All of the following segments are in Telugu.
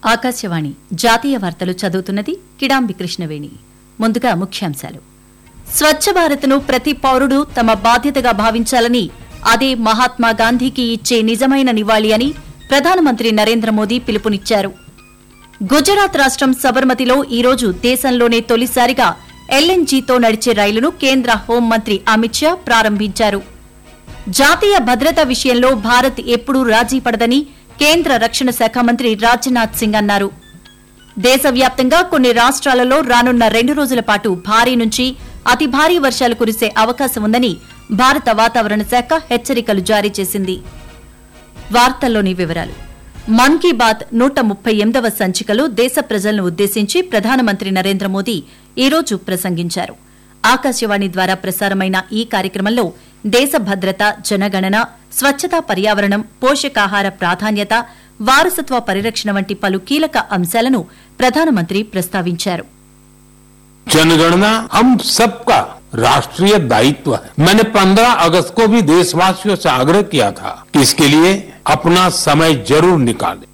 ఆకాశవాణి జాతీయ వార్తలు చదువుతున్నది కిడాంబి కృష్ణవేణి ముందుగా ముఖ్యాంశాలు స్వచ్ఛ భారత్ను ప్రతి పౌరుడు తమ బాధ్యతగా భావించాలని అదే మహాత్మా గాంధీకి ఇచ్చే నిజమైన నివాళి అని ప్రధానమంత్రి నరేంద్ర మోదీ పిలుపునిచ్చారు గుజరాత్ రాష్ట్రం సబర్మతిలో ఈరోజు దేశంలోనే తొలిసారిగా ఎల్ఎన్జీతో నడిచే రైలును కేంద్ర హోంమంత్రి అమిత్ షా ప్రారంభించారు జాతీయ భద్రత విషయంలో భారత్ ఎప్పుడూ రాజీ పడదని కేంద్ర రక్షణ శాఖ మంత్రి రాజ్నాథ్ సింగ్ అన్నారు దేశవ్యాప్తంగా కొన్ని రాష్ట్రాలలో రానున్న రెండు రోజుల పాటు భారీ నుంచి అతి భారీ వర్షాలు కురిసే అవకాశం ఉందని భారత వాతావరణ శాఖ హెచ్చరికలు జారీ చేసింది వార్తల్లోని వివరాలు మన్ కీ బాత్ నూట ముప్పై ఎనిమిదవ సంచికలో దేశ ప్రజలను ఉద్దేశించి ప్రధానమంత్రి నరేంద్ర మోదీ ఈరోజు ప్రసంగించారు ఆకాశవాణి ద్వారా ప్రసారమైన ఈ కార్యక్రమంలో దేశ భద్రత జనగణన స్వచ్ఛత పర్యావరణం పోషకాహార ప్రాధాన్యత వారసత్వ పరిరక్షణ వంటి పలు కీలక అంశాలను ప్రధానమంత్రి ప్రస్తావించారు जनगणना हम सबका राष्ट्रीय दायित्व है मैंने 15 अगस्त को भी देशवासियों से आग्रह किया था कि इसके लिए अपना समय जरूर निकालें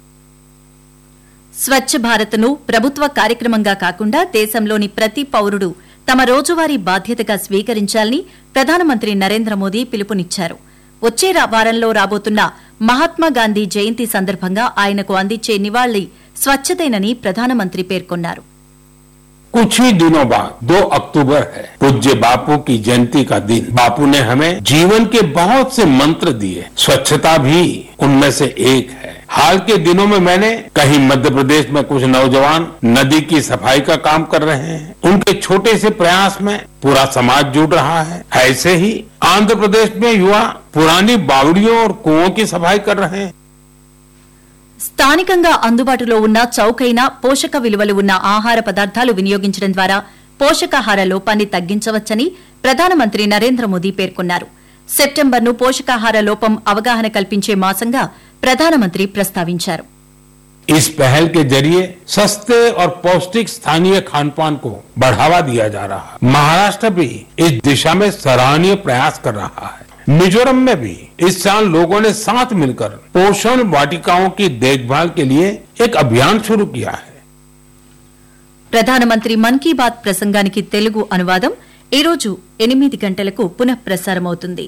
స్వచ్ఛ భారత్ను ప్రభుత్వ కార్యక్రమంగా కాకుండా దేశంలోని ప్రతి పౌరుడు తమ రోజువారీ బాధ్యతగా స్వీకరించాలని ప్రధానమంత్రి నరేంద్ర మోదీ పిలుపునిచ్చారు వచ్చే రా- వారంలో రాబోతున్న మహాత్మా గాంధీ జయంతి సందర్భంగా ఆయనకు అందించే నివాళి స్వచ్ఛతేనని ప్రధానమంత్రి పేర్కొన్నారు कुछ ही दिनों बाद 2 अक्टूबर है पूज्य बापू की जयंती का दिन बापू ने हमें जीवन के बहुत से मंत्र दिए स्वच्छता भी उनमें से एक है हाल के दिनों में मैंने कहीं मध्य प्रदेश में कुछ नौजवान नदी की सफाई का काम कर रहे हैं उनके छोटे से प्रयास में पूरा समाज जुड़ रहा है ऐसे ही आंध्र प्रदेश में युवा पुरानी बावड़ियों और कुओं की सफाई कर रहे हैं స్థానికంగా అందుబాటులో ఉన్న చౌకైన పోషక విలువలు ఉన్న ఆహార పదార్థాలు వినియోగించడం ద్వారా పోషకాహార లోపాన్ని తగ్గించవచ్చని ప్రధానమంత్రి నరేంద్ర మోదీ పేర్కొన్నారు సెప్టెంబర్ను పోషకాహార లోపం అవగాహన కల్పించే మాసంగా ప్రధానమంత్రి ప్రస్తావించారు इस पहल के जरिए सस्ते और पौष्टिक स्थानीय खान पान को बढ़ावा दिया जा रहा है महाराष्ट्र भी इस दिशा में सराहनीय प्रयास कर रहा है मिजोरम में भी इस साल लोगों ने साथ मिलकर पोषण वाटिकाओं की देखभाल के लिए एक अभियान शुरू किया है ప్రధానమంత్రి మన్ కీ బాత్ ప్రసంగానికి తెలుగు అనువాదం ఈరోజు ఎనిమిది గంటలకు పునః ప్రసారమవుతుంది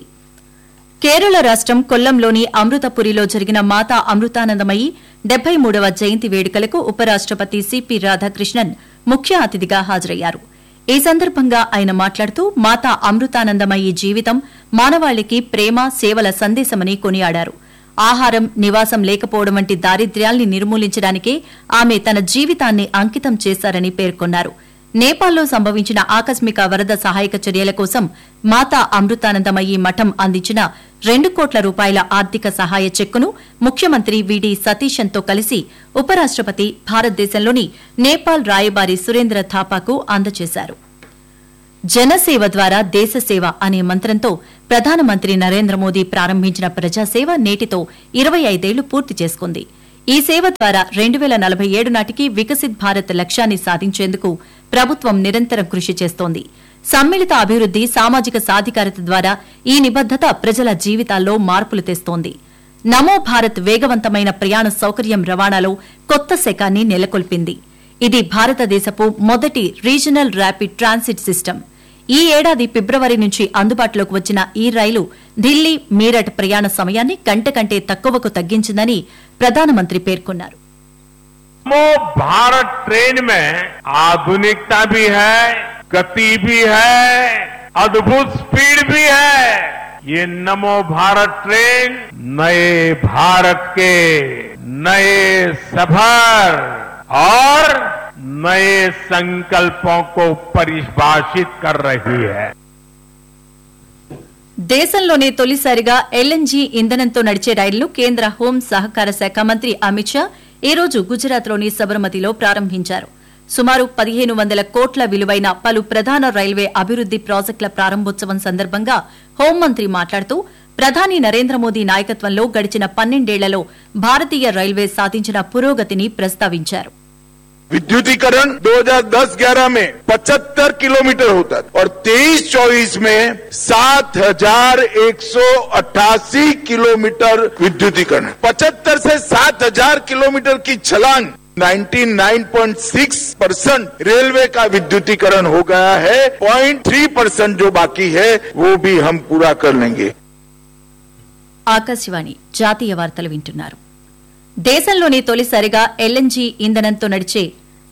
కేరళ రాష్ట్రం కొల్లంలోని అమృతపురిలో జరిగిన మాతా అమృతానందమయి డెబ్బై మూడవ జయంతి వేడుకలకు ఉపరాష్టపతి సిపి రాధాకృష్ణన్ ముఖ్య అతిథిగా హాజరయ్యారు ఈ సందర్భంగా ఆయన మాట్లాడుతూ మాతా అమృతానందమయి జీవితం మానవాళికి ప్రేమ సేవల సందేశమని కొనియాడారు ఆహారం నివాసం లేకపోవడం వంటి దారిద్ర్యాల్ని నిర్మూలించడానికే ఆమె తన జీవితాన్ని అంకితం చేశారని పేర్కొన్నారు నేపాల్లో సంభవించిన ఆకస్మిక వరద సహాయక చర్యల కోసం మాతా అమృతానందమయ్యి మఠం అందించిన రెండు కోట్ల రూపాయల ఆర్థిక సహాయ చెక్కును ముఖ్యమంత్రి విడి సతీశన్తో కలిసి ఉపరాష్టపతి భారతదేశంలోని నేపాల్ రాయబారి సురేంద్ర థాపాకు అందజేశారు జనసేవ ద్వారా దేశసేవ అనే మంత్రంతో ప్రధానమంత్రి నరేంద్ర మోదీ ప్రారంభించిన ప్రజాసేవ నేటితో ఇరవై ఐదేళ్లు పూర్తి చేసుకుంది ఈ సేవ ద్వారా రెండు వేల నలభై ఏడు నాటికి వికసిత్ భారత్ లక్ష్యాన్ని సాధించేందుకు ప్రభుత్వం నిరంతరం కృషి చేస్తోంది సమ్మిళిత అభివృద్ది సామాజిక సాధికారత ద్వారా ఈ నిబద్దత ప్రజల జీవితాల్లో మార్పులు తెస్తోంది నమో భారత్ వేగవంతమైన ప్రయాణ సౌకర్యం రవాణాలో కొత్త శకాన్ని నెలకొల్పింది ఇది భారతదేశపు మొదటి రీజనల్ ర్యాపిడ్ ట్రాన్సిట్ సిస్టమ్ ఈ ఏడాది ఫిబ్రవరి నుంచి అందుబాటులోకి వచ్చిన ఈ రైలు ఢిల్లీ మీరట్ ప్రయాణ సమయాన్ని గంట కంటే తక్కువకు తగ్గించిందని ప్రధానమంత్రి పేర్కొన్నారు नमो भारत ट्रेन में आधुनिकता भी है गति भी है अद्भुत स्पीड भी है ये नमो भारत ट्रेन नए भारत के नए सफर और नए संकल्पों को परिभाषित कर रही है దేశంలోనే తొలిసారిగా ఎల్ఎన్జీ ఇంధనంతో నడిచే రైలును కేంద్ర హోం సహకార శాఖ మంత్రి అమిత్ షా ఈ రోజు గుజరాత్లోని సబర్మతిలో ప్రారంభించారు సుమారు పదిహేను వందల కోట్ల విలువైన పలు ప్రధాన రైల్వే అభివృద్ది ప్రాజెక్టుల ప్రారంభోత్సవం సందర్భంగా హోంమంత్రి మాట్లాడుతూ ప్రధాని నరేంద్ర మోదీ నాయకత్వంలో గడిచిన పన్నెండేళ్లలో భారతీయ రైల్వే సాధించిన పురోగతిని ప్రస్తావించారు विद्युतीकरण 2010-11 में 75 किलोमीटर होता था और 23-24 में 7,188 किलोमीटर विद्युतीकरण 75 से 7,000 किलोमीटर की छलांग 99.6 परसेंट रेलवे का विद्युतीकरण हो गया है 0.3 परसेंट जो बाकी है वो भी हम पूरा कर लेंगे ఆకాశవాణి జాతీయ వార్తలు వింటున్నారు దేశంలోనే తొలిసారిగా ఎల్ఎన్జీ ఇంధనంతో నడిచే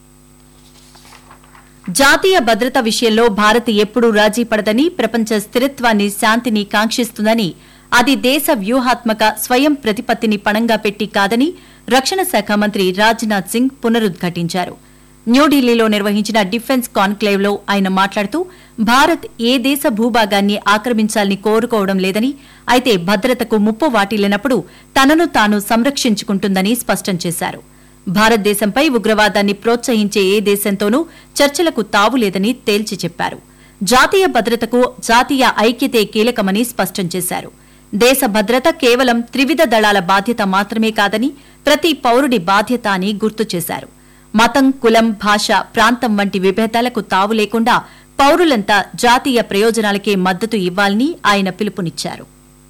జాతీయ భద్రత విషయంలో భారత్ ఎప్పుడూ రాజీ పడదని ప్రపంచ స్థిరత్వాన్ని శాంతిని కాంక్షిస్తుందని అది దేశ వ్యూహాత్మక స్వయం ప్రతిపత్తిని పణంగా పెట్టి కాదని రక్షణ శాఖ మంత్రి రాజ్నాథ్ సింగ్ పునరుద్ఘాటించారు న్యూఢిల్లీలో నిర్వహించిన డిఫెన్స్ కాన్క్లేవ్ లో ఆయన మాట్లాడుతూ భారత్ ఏ దేశ భూభాగాన్ని ఆక్రమించాలని కోరుకోవడం లేదని అయితే భద్రతకు ముప్పు వాటిల్లినప్పుడు తనను తాను సంరక్షించుకుంటుందని స్పష్టం చేశారు భారతదేశంపై ఉగ్రవాదాన్ని ప్రోత్సహించే ఏ దేశంతోనూ చర్చలకు తావులేదని తేల్చి చెప్పారు జాతీయ భద్రతకు జాతీయ ఐక్యతే కీలకమని స్పష్టం చేశారు దేశ భద్రత కేవలం త్రివిధ దళాల బాధ్యత మాత్రమే కాదని ప్రతి పౌరుడి బాధ్యత అని గుర్తు చేశారు మతం కులం భాష ప్రాంతం వంటి విభేదాలకు తావు లేకుండా పౌరులంతా జాతీయ ప్రయోజనాలకే మద్దతు ఇవ్వాలని ఆయన పిలుపునిచ్చారు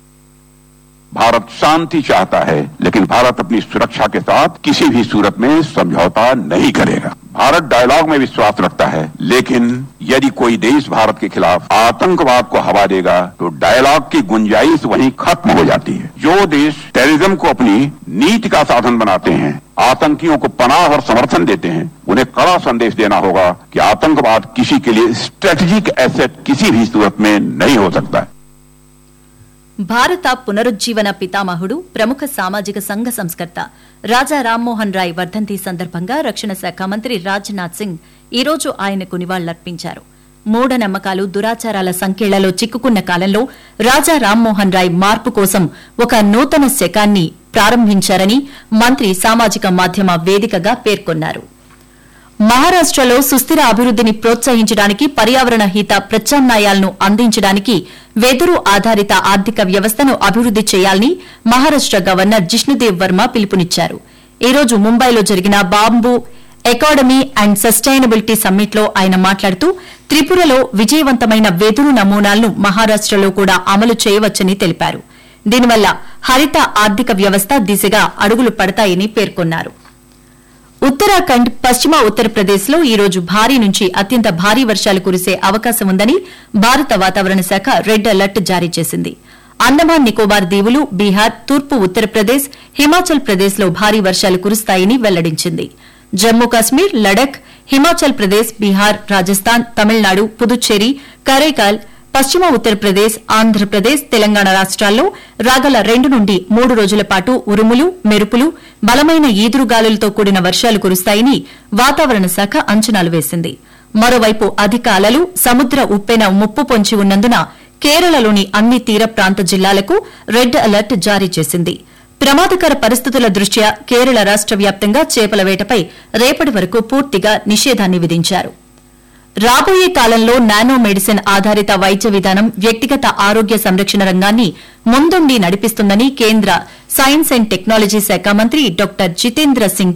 भारत शांति चाहता है लेकिन भारत अपनी सुरक्षा के साथ किसी भी सूरत में समझौता नहीं करेगा भारत डायलॉग में विश्वास रखता है लेकिन यदि कोई देश भारत के खिलाफ आतंकवाद को हवा देगा तो डायलॉग की गुंजाइश वहीं खत्म हो जाती है जो देश टेररिज्म को अपनी नीति का साधन बनाते हैं आतंकियों को पनाह और समर्थन देते हैं उन्हें कड़ा संदेश देना होगा कि आतंकवाद किसी के लिए स्ट्रेटेजिक एसेट किसी भी सूरत में नहीं हो सकता है భారత పునరుజ్జీవన పితామహుడు ప్రముఖ సామాజిక సంఘ సంస్కర్త రాజా రామ్మోహన్ రాయ్ వర్ధంతి సందర్భంగా రక్షణ శాఖ మంత్రి రాజ్నాథ్ సింగ్ ఈ రోజు ఆయనకు నివాళులర్పించారు మూఢనమ్మకాలు దురాచారాల సంకెళ్లలో చిక్కుకున్న కాలంలో రాజా రామ్మోహన్ రాయ్ మార్పు కోసం ఒక నూతన శకాన్ని ప్రారంభించారని మంత్రి సామాజిక మాధ్యమ వేదికగా పేర్కొన్నారు మహారాష్టలో సుస్థిర అభివృద్దిని ప్రోత్సహించడానికి పర్యావరణ హిత ప్రత్యామ్నాయాలను అందించడానికి వెదురు ఆధారిత ఆర్థిక వ్యవస్థను అభివృద్ది చేయాలని మహారాష్ట గవర్నర్ జిష్ణుదేవ్ వర్మ పిలుపునిచ్చారు ఈ రోజు ముంబైలో జరిగిన బాంబు ఎకాడమీ అండ్ సస్టైనబిలిటీ సమ్మిట్ లో ఆయన మాట్లాడుతూ త్రిపురలో విజయవంతమైన వెదురు నమూనాలను మహారాష్టలో కూడా అమలు చేయవచ్చని తెలిపారు దీనివల్ల హరిత ఆర్థిక వ్యవస్థ దిశగా అడుగులు పడతాయని పేర్కొన్నారు ఉత్తరాఖండ్ పశ్చిమ ఉత్తరప్రదేశ్ లో ఈ రోజు భారీ నుంచి అత్యంత భారీ వర్షాలు కురిసే అవకాశం ఉందని భారత వాతావరణ శాఖ రెడ్ అలర్ట్ జారీ చేసింది అండమాన్ నికోబార్ దీవులు బీహార్ తూర్పు ఉత్తరప్రదేశ్ హిమాచల్ ప్రదేశ్ లో భారీ వర్షాలు కురుస్తాయని వెల్లడించింది జమ్మూ కాశ్మీర్ లడఖ్ హిమాచల్ ప్రదేశ్ బీహార్ రాజస్థాన్ తమిళనాడు పుదుచ్చేరి కరైకాల్ పశ్చిమ ఉత్తరప్రదేశ్ ఆంధ్రప్రదేశ్ తెలంగాణ రాష్ట్రాల్లో రాగల రెండు నుండి మూడు రోజుల పాటు ఉరుములు మెరుపులు బలమైన ఈదురుగాలులతో కూడిన వర్షాలు కురుస్తాయని వాతావరణ శాఖ అంచనాలు వేసింది మరోవైపు అధిక అలలు సముద్ర ఉప్పెన ముప్పు పొంచి ఉన్నందున కేరళలోని అన్ని తీర ప్రాంత జిల్లాలకు రెడ్ అలర్ట్ జారీ చేసింది ప్రమాదకర పరిస్థితుల దృష్ట్యా కేరళ రాష్ట వ్యాప్తంగా చేపల వేటపై రేపటి వరకు పూర్తిగా నిషేధాన్ని విధించారు రాబోయే కాలంలో నానో మెడిసిన్ ఆధారిత వైద్య విధానం వ్యక్తిగత ఆరోగ్య సంరక్షణ రంగాన్ని ముందుండి నడిపిస్తుందని కేంద్ర సైన్స్ అండ్ టెక్నాలజీ శాఖ మంత్రి డాక్టర్ జితేంద్ర సింగ్